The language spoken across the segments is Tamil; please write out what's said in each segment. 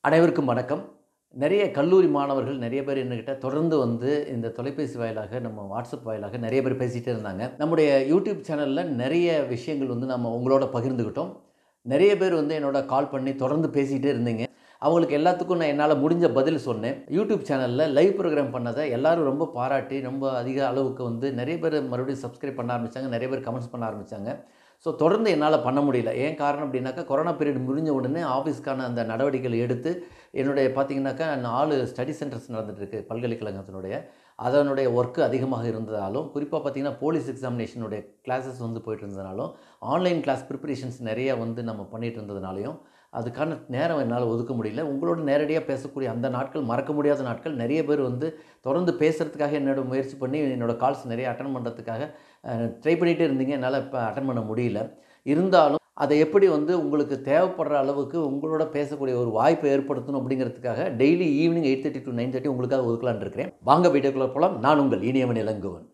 அனைவருக்கும் வணக்கம் நிறைய கல்லூரி மாணவர்கள் நிறைய பேர் என்கிட்ட தொடர்ந்து வந்து இந்த தொலைபேசி வாயிலாக நம்ம வாட்ஸ்அப் வாயிலாக நிறைய பேர் பேசிகிட்டே இருந்தாங்க நம்முடைய யூடியூப் சேனலில் நிறைய விஷயங்கள் வந்து நம்ம உங்களோட பகிர்ந்துக்கிட்டோம் நிறைய பேர் வந்து என்னோட கால் பண்ணி தொடர்ந்து பேசிகிட்டே இருந்தீங்க அவங்களுக்கு எல்லாத்துக்கும் நான் என்னால் முடிஞ்ச பதில் சொன்னேன் யூடியூப் சேனலில் லைவ் ப்ரோக்ராம் பண்ணதை எல்லாரும் ரொம்ப பாராட்டி ரொம்ப அதிக அளவுக்கு வந்து நிறைய பேர் மறுபடியும் சப்ஸ்கிரைப் பண்ண ஆரம்பித்தாங்க நிறைய பேர் கமெண்ட்ஸ் பண்ண ஆரம்பித்தாங்க ஸோ தொடர்ந்து என்னால் பண்ண முடியல ஏன் காரணம் அப்படின்னாக்கா கொரோனா பீரியட் முடிஞ்ச உடனே ஆஃபீஸ்க்கான அந்த நடவடிக்கைகள் எடுத்து என்னுடைய பார்த்தீங்கன்னாக்கா நாலு ஸ்டடி சென்டர்ஸ் நடந்துகிட்ருக்கு பல்கலைக்கழகத்தினுடைய அதனுடைய ஒர்க்கு அதிகமாக இருந்ததாலும் குறிப்பாக பார்த்தீங்கன்னா போலீஸ் எக்ஸாமினேஷனுடைய கிளாஸஸ் வந்து போயிட்டு இருந்ததுனாலும் ஆன்லைன் கிளாஸ் ப்ரிப்பரேஷன்ஸ் நிறைய வந்து நம்ம பண்ணிகிட்டு இருந்ததுனாலையும் அதுக்கான நேரம் என்னால் ஒதுக்க முடியல உங்களோட நேரடியாக பேசக்கூடிய அந்த நாட்கள் மறக்க முடியாத நாட்கள் நிறைய பேர் வந்து தொடர்ந்து பேசுகிறதுக்காக என்னோட முயற்சி பண்ணி என்னோடய கால்ஸ் நிறைய அட்டன் பண்ணுறதுக்காக ட்ரை பண்ணிகிட்டே இருந்தீங்க என்னால் இப்போ அட்டன் பண்ண முடியல இருந்தாலும் அதை எப்படி வந்து உங்களுக்கு தேவைப்படுற அளவுக்கு உங்களோட பேசக்கூடிய ஒரு வாய்ப்பை ஏற்படுத்தணும் அப்படிங்கிறதுக்காக daily evening eight thirty to nine thirty உங்களுக்காக ஒதுக்கலான்னு இருக்கிறேன் வாங்க வீடியோக்குள்ளே போகலாம் நான் உங்கள் இனியவன் இளங்குவன்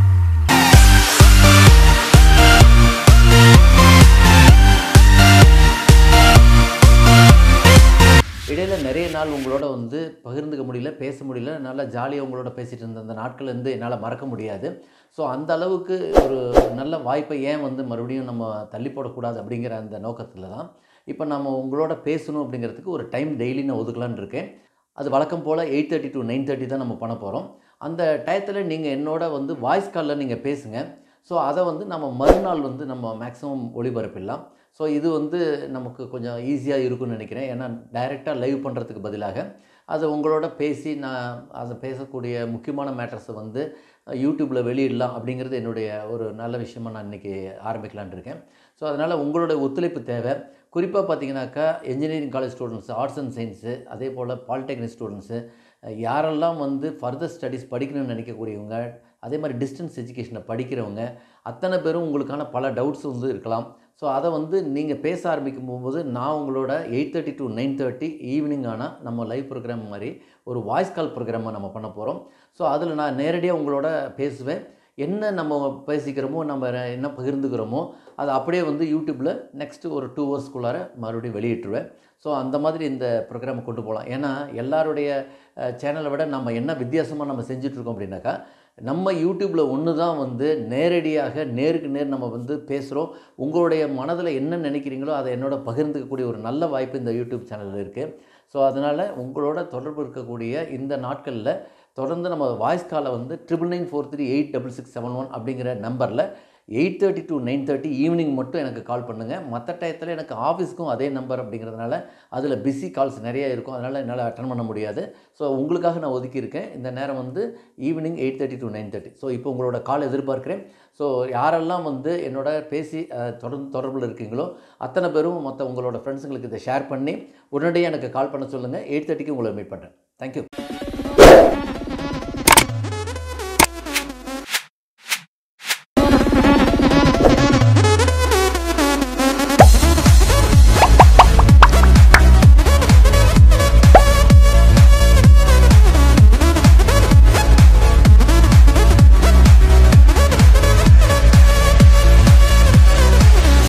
இடையில நிறைய நாள் உங்களோட வந்து பகிர்ந்துக்க முடியல பேச முடியல நல்லா ஜாலியாக உங்களோட பேசிகிட்டு இருந்த அந்த நாட்கள் வந்து என்னால் மறக்க முடியாது ஸோ அந்த அளவுக்கு ஒரு நல்ல வாய்ப்பை ஏன் வந்து மறுபடியும் நம்ம தள்ளி போடக்கூடாது அப்படிங்கிற அந்த நோக்கத்தில் தான் இப்போ நம்ம உங்களோட பேசணும் அப்படிங்கிறதுக்கு ஒரு டைம் டெய்லி நான் ஒதுக்கலான்னு இருக்கேன் அது வழக்கம் போல் eight thirty to nine thirty தான் நம்ம பண்ண போகிறோம் அந்த டயத்தில் நீங்கள் என்னோட வந்து வாய்ஸ் காலில் நீங்கள் பேசுங்க ஸோ அதை வந்து நம்ம மறுநாள் வந்து நம்ம மேக்ஸிமம் ஒளிபரப்பிடலாம் ஸோ இது வந்து நமக்கு கொஞ்சம் ஈஸியாக இருக்கும்னு நினைக்கிறேன் ஏன்னா டைரெக்டாக லைவ் பண்ணுறதுக்கு பதிலாக அதை உங்களோட பேசி நான் அதை பேசக்கூடிய முக்கியமான மேட்டர்ஸை வந்து யூடியூப்பில் வெளியிடலாம் அப்படிங்கிறது என்னுடைய ஒரு நல்ல விஷயமாக நான் இன்றைக்கி ஆரம்பிக்கலான் இருக்கேன் ஸோ அதனால் உங்களோட ஒத்துழைப்பு தேவை குறிப்பாக பார்த்தீங்கன்னாக்கா engineering college students arts and science அதே போல் பாலிடெக்னிக் ஸ்டூடெண்ட்ஸு யாரெல்லாம் வந்து ஃபர்தர் ஸ்டடீஸ் படிக்கணும்னு நினைக்கக்கூடியவங்க அதே மாதிரி டிஸ்டன்ஸ் எஜுகேஷனில் படிக்கிறவங்க அத்தனை பேரும் உங்களுக்கான பல டவுட்ஸ் வந்து இருக்கலாம் ஸோ அதை வந்து நீங்கள் பேச ஆரம்பிக்கும் போகும்போது நான் உங்களோட eight thirty to nine thirty evening ஆனால் நம்ம லைவ் ப்ரோக்ராம் மாதிரி ஒரு வாய்ஸ் கால் ப்ரோக்ராமை நம்ம பண்ண போகிறோம் ஸோ அதில் நான் நேரடியாக உங்களோட பேசுவேன் என்ன நம்ம பேசிக்கிறோமோ நம்ம என்ன பகிர்ந்துக்கிறோமோ அதை அப்படியே வந்து யூடியூப்பில் நெக்ஸ்ட்டு ஒரு டூ ஹவர்ஸ்க்குள்ளார மறுபடியும் வெளியிட்டுருவேன் ஸோ அந்த மாதிரி இந்த ப்ரோக்ராமை கொண்டு போகலாம் ஏன்னா எல்லாருடைய சேனலை விட நம்ம என்ன வித்தியாசமாக நம்ம செஞ்சிட்ருக்கோம் அப்படின்னாக்கா நம்ம யூடியூப்பில் ஒன்று தான் வந்து நேரடியாக நேருக்கு நேர் நம்ம வந்து பேசுகிறோம் உங்களுடைய மனதில் என்ன நினைக்கிறீங்களோ அதை என்னோட பகிர்ந்துக்கக்கூடிய ஒரு நல்ல வாய்ப்பு இந்த யூடியூப் சேனலில் இருக்குது ஸோ அதனால் உங்களோட தொடர்பு இருக்கக்கூடிய இந்த நாட்களில் தொடர்ந்து நம்ம வாய்ஸ் காலை வந்து triple nine four three eight double six seven one அப்படிங்கிற நம்பரில் eight thirty to nine thirty evening மட்டும் எனக்கு கால் பண்ணுங்கள் மற்ற டயத்தில் எனக்கு ஆஃபீஸ்க்கும் அதே நம்பர் அப்படிங்கிறதுனால அதில் பிஸி கால்ஸ் நிறைய இருக்கும் அதனால் என்னால் அட்டன் பண்ண முடியாது ஸோ உங்களுக்காக நான் ஒதுக்கியிருக்கேன் இந்த நேரம் வந்து evening eight thirty to nine thirty so இப்போ உங்களோட கால் எதிர்பார்க்குறேன் ஸோ யாரெல்லாம் வந்து என்னோட பேசி தொடர்ந்து தொடர்பில் இருக்கீங்களோ அத்தனை பேரும் மற்ற உங்களோட ஃப்ரெண்ட்ஸுங்களுக்கு இதை ஷேர் பண்ணி உடனடியாக எனக்கு கால் பண்ண சொல்லுங்கள் எயிட் தேர்ட்டிக்கு உங்களை மீட் பண்ணுறேன் தேங்க்யூ